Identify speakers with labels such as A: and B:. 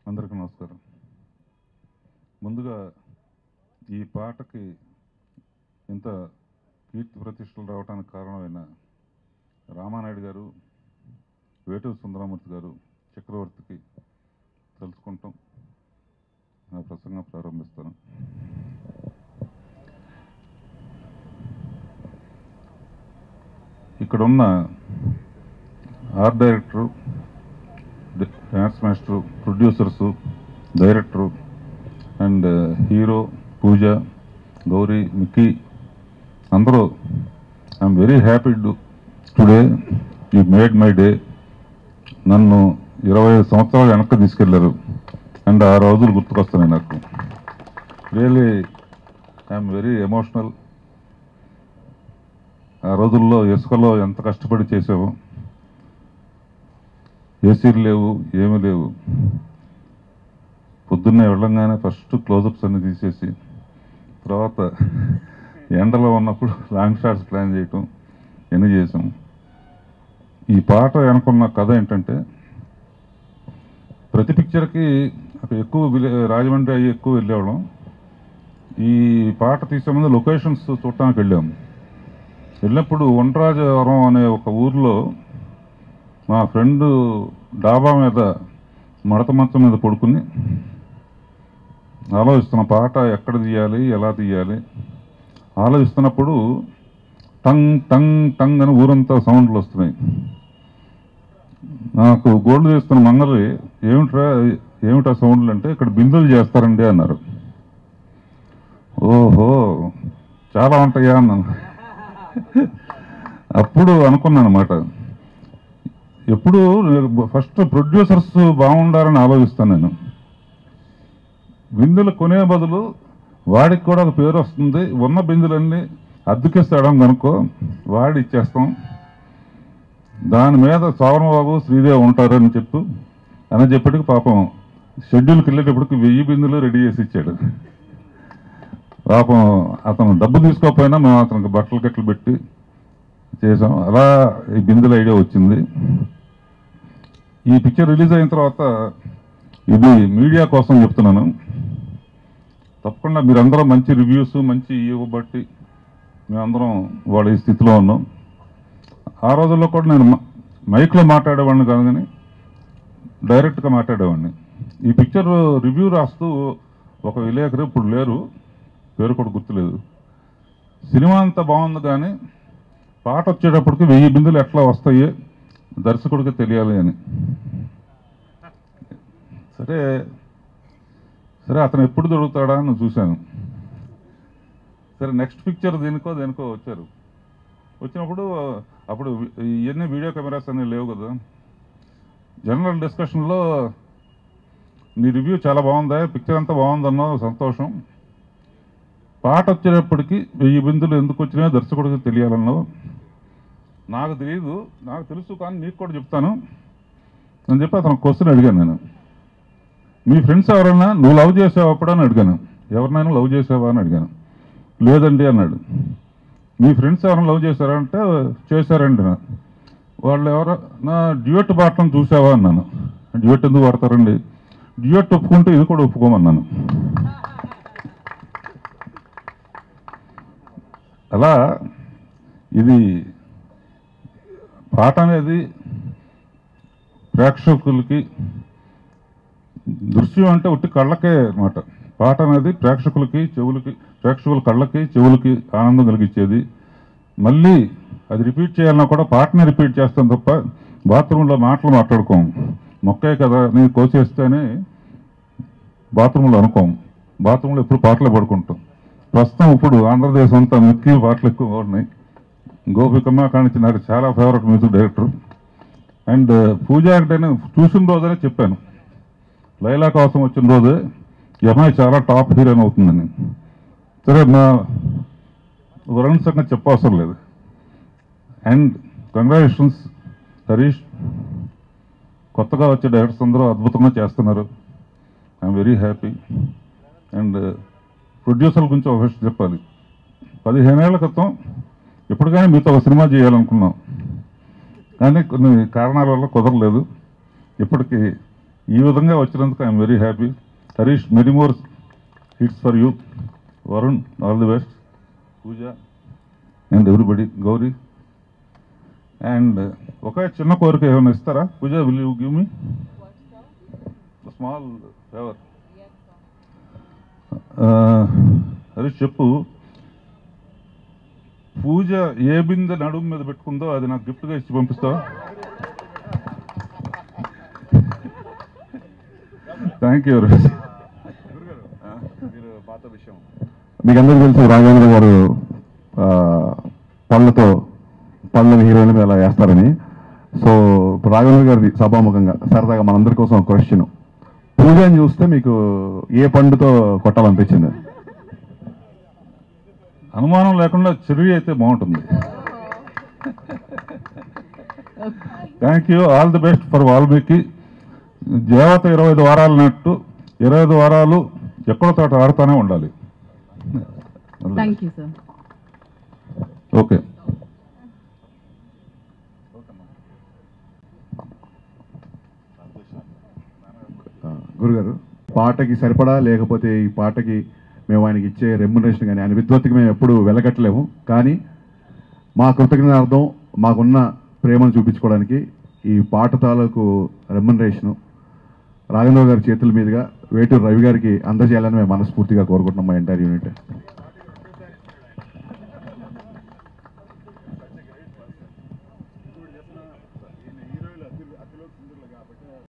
A: అందరికీ నమస్కారం ముందుగా ఈ పాటకి ఇంత కీర్తి ప్రతిష్టలు రావడానికి కారణమైన రామానాయుడు గారు వేటూరు సుందరమూర్తి గారు చక్రవర్తికి తెలుసుకుంటాం నా ప్రసంగం ప్రారంభిస్తాను ఇక్కడున్న art director dance master producers director and hero Pooja Gowri Mickey అందరూ I'm very happy to today you made my day నన్ను ఇరవై ఐదు సంవత్సరాలు వెనక్కి తీసుకెళ్లారు అండ్ ఆ రోజులు గుర్తుకొస్తున్నాయి నాకు రియలీ ఐఎమ్ వెరీ ఎమోషనల్ ఆ రోజుల్లో ఇసుకలో ఎంత కష్టపడి చేసామో ఏసీలు లేవు ఏమీ లేవు పొద్దున్నే వెళ్ళంగానే ఫస్ట్ క్లోజప్స్ అన్ని తీసేసి తర్వాత ఎండలో ఉన్నప్పుడు లాంగ్ షాట్స్ ప్లాన్ చేయటం ఎన్ని చేసాం ఈ పాట వెనకున్న కథ ఏంటంటే ప్రతి పిక్చర్కి అక్కడ ఎక్కువ విలే రాజమండ్రి అయ్యి ఎక్కువ వెళ్ళేవాళ్ళం ఈ పాట తీసే ముందు లొకేషన్స్ చూడటానికి వెళ్ళాం వెళ్ళినప్పుడు ఒంటరాజవరం అనే ఒక ఊర్లో మా ఫ్రెండ్ డాబా మీద మడత మంచం మీద పడుకుని ఆలోచిస్తున్న పాట ఎక్కడ తీయాలి ఎలా తీయాలి ఆలోచిస్తున్నప్పుడు టంగ్ టంగ్ టంగ్ అని ఊరంతా సౌండ్లు వస్తున్నాయి నాకు గోల్డ్ చేస్తున్న మంగళి ఏమిట్రా ఏమిటా సౌండ్లు అంటే ఇక్కడ బిందులు చేస్తారండి అన్నారు ఓహో చాలా ఉంటాయా అన్నాను అప్పుడు అనుకున్నాను అనమాట ఎప్పుడు ఫస్ట్ ప్రొడ్యూసర్స్ బాగుండాలని ఆలోచిస్తాను నేను బిందులు కొనే బదులు వాడికి కూడా ఒక పేరు వస్తుంది ఉన్న బిందులన్నీ అద్దెకిస్తాడం కనుక్కో వాడి ఇచ్చేస్తాం దాని మీద సోమబాబు శ్రీదేవి ఉంటారని చెప్పు అని చెప్పటికి పాపం షెడ్యూల్కి వెళ్ళేటప్పటికి వెయ్యి బిందులు రెడీ చేసి ఇచ్చాడు పాపం అతను డబ్బు తీసుకోకపోయినా మేము అతనికి బట్టలు కట్టలు పెట్టి చేసాం అలా ఈ బిందుల ఐడియా వచ్చింది ఈ పిక్చర్ రిలీజ్ అయిన తర్వాత ఇది మీడియా కోసం చెప్తున్నాను తప్పకుండా మీరందరూ మంచి రివ్యూస్ మంచి ఇవ్వబట్టి మేమందరం వాళ్ళ ఈ స్థితిలో ఉన్నాం ఆ రోజుల్లో కూడా నేను మ- మైక్లో మాట్లాడేవాడిని కాదు కానీ డైరెక్ట్గా మాట్లాడేవాడిని ఈ పిక్చర్ రివ్యూ రాస్తూ ఒక విలేకరు ఇప్పుడు లేరు పేరు కూడా గుర్తులేదు సినిమా అంతా బాగుంది కానీ పాట వచ్చేటప్పటికి వెయ్యి బిందులు ఎట్లా వస్తాయి దర్శకుడికి తెలియాలి అని సరే సరే అతను ఎప్పుడు దొరుకుతాడా అని చూశాను సరే నెక్స్ట్ పిక్చర్ దేనికో దేనికో వచ్చారు వచ్చినప్పుడు అప్పుడు ఇవన్నీ వీడియో కెమెరాస్ అన్నీ లేవు కదా జనరల్ డిస్కషన్లో నీ రివ్యూ చాలా బాగుందా పిక్చర్ అంతా బాగుందన్నావు సంతోషం పాట వచ్చేటప్పటికి వెయ్యి బిందులు ఎందుకు వచ్చినాయో దర్శకుడికి తెలియాలన్నావు నాకు తెలియదు నాకు తెలుసు కానీ నీకు కూడా చెప్తాను అని చెప్పి అతను క్వశ్చన్ అడిగాను నేను మీ ఫ్రెండ్స్ ఎవరైనా నువ్వు లవ్ చేసావు అప్పుడు అని అడిగాను ఎవరినైనా లవ్ చేసావా అని అడిగాను లేదండి అన్నాడు మీ ఫ్రెండ్స్ ఎవరైనా లవ్ చేశారా అంటే చేశారండి నా వాళ్ళు ఎవరో నా డ్యూయట్ పాటలను చూసావా అన్నాను డ్యూయట్ ఎందుకు వాడతారండి డ్యూయట్ ఒప్పుకుంటే ఇది కూడా ఒప్పుకోమన్నాను అలా ఇది పాట అనేది ప్రేక్షకులకి దృశ్యం అంటే ఒట్టి కళ్ళకే అన్నమాట పాట అనేది ప్రేక్షకులకి చెవులకి ప్రేక్షకుల కళ్ళకి చెవులకి ఆనందం కలిగించేది మళ్ళీ అది రిపీట్ చేయాలన్నా కూడా పాటని రిపీట్ చేస్తాం తప్ప బాత్రూంలో మాటలు మాట్లాడుకోం మొక్కే కదా నేను కోసేస్తేనే బాత్రూంలో అనుకోం బాత్రూంలో ఎప్పుడు పాటలు పడుకుంటాం ప్రస్తుతం ఇప్పుడు ఆంధ్రదేశం అంతా మిక్కి పాటలు ఎక్కువ ఉన్నాయి గోపికమ్మ కానించి నాకు చాలా favourite music director and Pooja అంటే నేను చూసిన రోజనే చెప్పాను లైలా కోసం వచ్చిన రోజే ఈ అమ్మాయి చాలా టాప్ హీరోయిన్ అవుతుందని సరే నా వరుణ్ సంగతి చెప్పవసరం లేదు అండ్ కంగ్రాచులేషన్స్ హరీష్ కొత్తగా వచ్చే డైరెక్టర్స్ అందరూ అద్భుతంగా చేస్తున్నారు ఐఎమ్ వెరీ హ్యాపీ అండ్ ప్రొడ్యూసర్ల గురించి ఒక విషయం చెప్పాలి పదిహేనేళ్ల క్రితం ఎప్పటికైనా మీతో ఒక సినిమా చేయాలనుకున్నాం కానీ కొన్ని కారణాల వల్ల కుదరలేదు ఇప్పటికీ ఈ విధంగా వచ్చినందుకు I'm very happy Harish many more hits for you Varun all the best Pooja and everybody Gowri and ఒకే చిన్న కోరిక ఏమైనా ఇస్తారా Pooja will you give me small favour Harish చెప్పు పూజ ఏ బిందె నడుము మీద పెట్టుకుందో అది నాకు గిఫ్ట్గా ఇచ్చి పంపిస్తావా థ్యాంక్ యూ
B: పాత విషయం
C: మీకు అందరికీ తెలుసు రాఘవేంద్ర గారు ఆ, పళ్ళతో పళ్ళని హీరోయిన్ మీద అలా వేస్తారని సో ఇప్పుడు రాఘవేంద్ర గారిది సభాముఖంగా సరదాగా మనందరి కోసం ఒక క్వశ్చన్ పూజని చూస్తే మీకు ఏ పండుతో కొట్టాలనిపించింది
A: అనుమానం లేకుండా చెర్రీ అయితే బాగుంటుంది thank you all the best for Valmiki దేవత ఇరవై ఐదు వారాలు నట్టు ఇరవై ఐదు వారాలు ఎక్కడో తోట ఆడుతూనే ఉండాలి
D: థ్యాంక్ యూ సార్
A: ఓకే
C: ఆ, గురుగారు పాటకి సరిపడా లేకపోతే ఈ పాటకి మేము ఆయనకి ఇచ్చే రెమ్యునరేషన్ కానీ ఆయన విద్వత్తుకి మేము ఎప్పుడు వెలగట్టలేము కానీ మా కృతజ్ఞతార్థం మాకున్న ప్రేమను చూపించుకోవడానికి ఈ పాట తాలూకు రెమ్యునరేషను రాఘేంద్ర గారి చేతుల మీదుగా వేటూరు రవి గారికి అందజేయాలని మేము మనస్ఫూర్తిగా కోరుకుంటున్నాం మా ఎంటైర్ యూనిట్